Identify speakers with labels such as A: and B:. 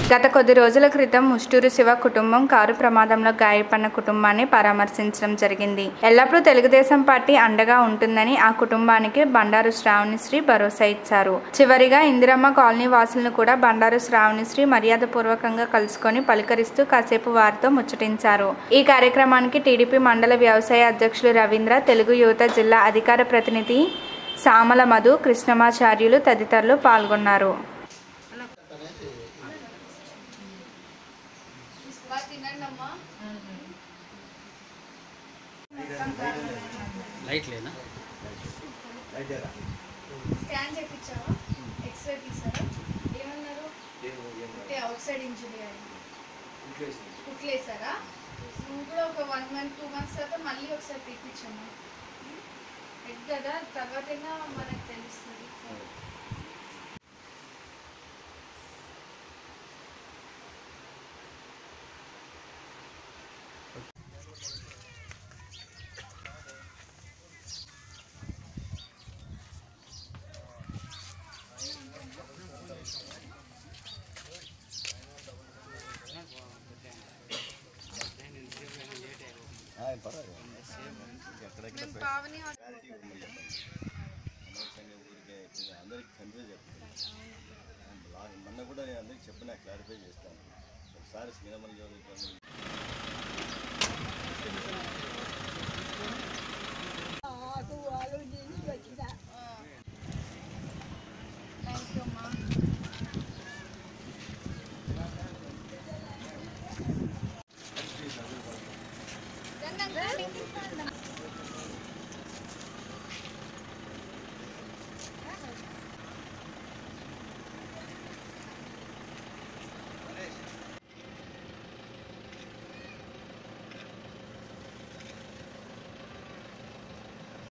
A: గత కొద్ది రోజుల క్రితం ముష్టూరు శివ కుటుంబం కారు ప్రమాదంలో గాయపడిన కుటుంబాన్ని పరామర్శించడం జరిగింది ఎల్లప్పుడూ తెలుగుదేశం పార్టీ అండగా ఉంటుందని ఆ కుటుంబానికి బండారు శ్రావణిశ్రీ భరోసా ఇచ్చారు చివరిగా ఇందిరమ్మ కాలనీ వాసులను కూడా బండారు శ్రావణిశ్రీ మర్యాదపూర్వకంగా కలుసుకొని పలకరిస్తూ కాసేపు వారితో ముచ్చటించారు ఈ కార్యక్రమానికి టీడీపీ మండల వ్యవసాయ అధ్యక్షులు రవీంద్ర తెలుగు యువత జిల్లా అధికార ప్రతినిధి సామల మధు కృష్ణమాచార్యులు తదితరులు పాల్గొన్నారు
B: బాగా తినండి అమ్మా
C: లైట్ లేనా
B: స్కాన్ చేయించావా ఎక్స్రే తీసారా ఏమన్నారు అంటే అవుట్ సైడ్ ఇంజురీ అయింది కుట్లేసారా నువ్వు కూడా ఒక వన్ మంత్ టూ మంత్స్ తర్వాత మళ్ళీ ఒకసారి తీపించమ్మా హెడ్ కదా తర్వాత మనకు తెలుస్తుంది మేము పావని
D: అందరికి కన్ఫ్యూజ్ చెప్తాను మొన్న కూడా నేను అందరికి చెప్పిన క్లారిఫై చేస్తాను ఒకసారి సినిమా
B: థ్యాంక్ యూ అమ్మా రండి, రండి.